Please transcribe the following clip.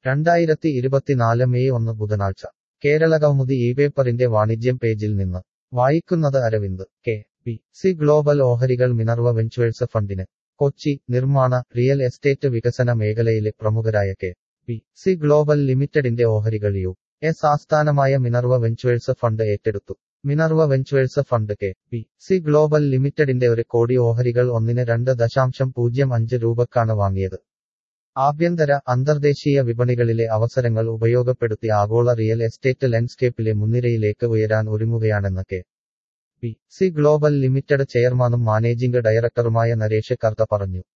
രണ്ടായിരത്തി ഇരുപത്തിനാല് മെയ് ഒന്ന് ബുധനാഴ്ച കേരളകൗമുദി ഈ പേപ്പറിന്റെ വാണിജ്യം പേജിൽ നിന്ന് വായിക്കുന്നത് Aravind K P C global ഓഹരികൾ മിനർവ വെഞ്ചുവേഴ്സ് ഫണ്ടിന് കൊച്ചി നിർമ്മാണ റിയൽ എസ്റ്റേറ്റ് വികസന മേഖലയിലെ പ്രമുഖരായ കെ പി സി ഗ്ലോബൽ ലിമിറ്റഡിന്റെ ഓഹരികൾ യു എസ് ആസ്ഥാനമായ മിനർവ വെഞ്ചുവേഴ്സ് ഫണ്ട് ഏറ്റെടുത്തു Minerva ventures fund K P C global ലിമിറ്റഡിന്റെ ഒരു കോടി ഓഹരികൾ ഒന്നിന് രണ്ട് ദശാംശം പൂജ്യം അഞ്ച് രൂപക്കാണ് വാങ്ങിയത് ആഭ്യന്തര അന്തർദേശീയ വിപണികളിലെ അവസരങ്ങൾ ഉപയോഗപ്പെടുത്തി ആഗോള റിയൽ എസ്റ്റേറ്റ് ലാൻഡ്സ്കേപ്പിലെ മുൻനിരയിലേക്ക് ഉയരാൻ ഒരുങ്ങുകയാണെന്ന് K P C global limited ചെയർമാനും മാനേജിംഗ് ഡയറക്ടറുമായ നരേഷ് കർത്ത പറഞ്ഞു